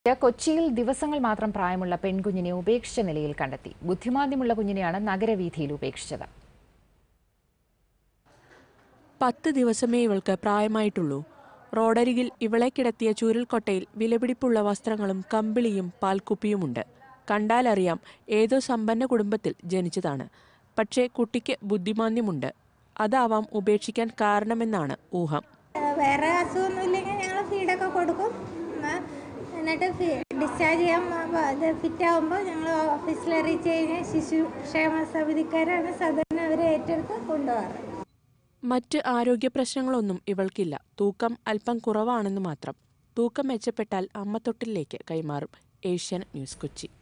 കൊച്ചിയിൽ ദിവസങ്ങൾ മാത്രം പ്രായമുള്ള പെൺകുഞ്ഞിനെ ഉപേക്ഷിച്ച നിലയിൽ കണ്ടെത്തി ബുദ്ധിമാന്ദ്യമുള്ള കുഞ്ഞിനെയാണ് നഗരവീഥിയിൽ ഉപേക്ഷിച്ചത് പത്ത് ദിവസമേ ഇവൾക്ക് പ്രായമായിട്ടുള്ളൂ റോഡരികിൽ ഇവളെ കിടത്തിയ ചൂരൽക്കൊട്ടയിൽ വിലപിടിപ്പുള്ള വസ്ത്രങ്ങളും കമ്പിളിയും പാൽക്കുപ്പിയുമുണ്ട് കണ്ടാലറിയാം ഏതോ സമ്പന്ന കുടുംബത്തിൽ ജനിച്ചതാണ് പക്ഷേ കുട്ടിക്ക് ബുദ്ധിമാന്ദ്യമുണ്ട് അതാവാം ഉപേക്ഷിക്കാൻ കാരണമെന്നാണ് ഊഹം വേറെ അസുഖമൊന്നും ഇല്ലെങ്കിൽ ഞങ്ങൾ ഫീഡൊക്കെ കൊടുക്കും ഉം, എന്നിട്ട് ഡിസ്ചാർജ് ചെയ്യാൻ മ- ഇത് ഫിറ്റ് ആകുമ്പോൾ ഞങ്ങൾ ഓഫീസിൽ അറിയിച്ച് കഴിഞ്ഞാൽ ശിശു ക്ഷേമ സമിതിക്കാരാണ് സാധാരണ അവരെ ഏറ്റെടുത്ത് കൊണ്ടുപോകാറ് മറ്റ് ആരോഗ്യ പ്രശ്നങ്ങളൊന്നും ഇവൾക്കില്ല തൂക്കം അല്പം കുറവാണെന്ന് മാത്രം തൂക്കം മെച്ചപ്പെട്ടാൽ അമ്മത്തൊട്ടിലേക്ക് കൈമാറും ഏഷ്യൻ ന്യൂസ് കൊച്ചി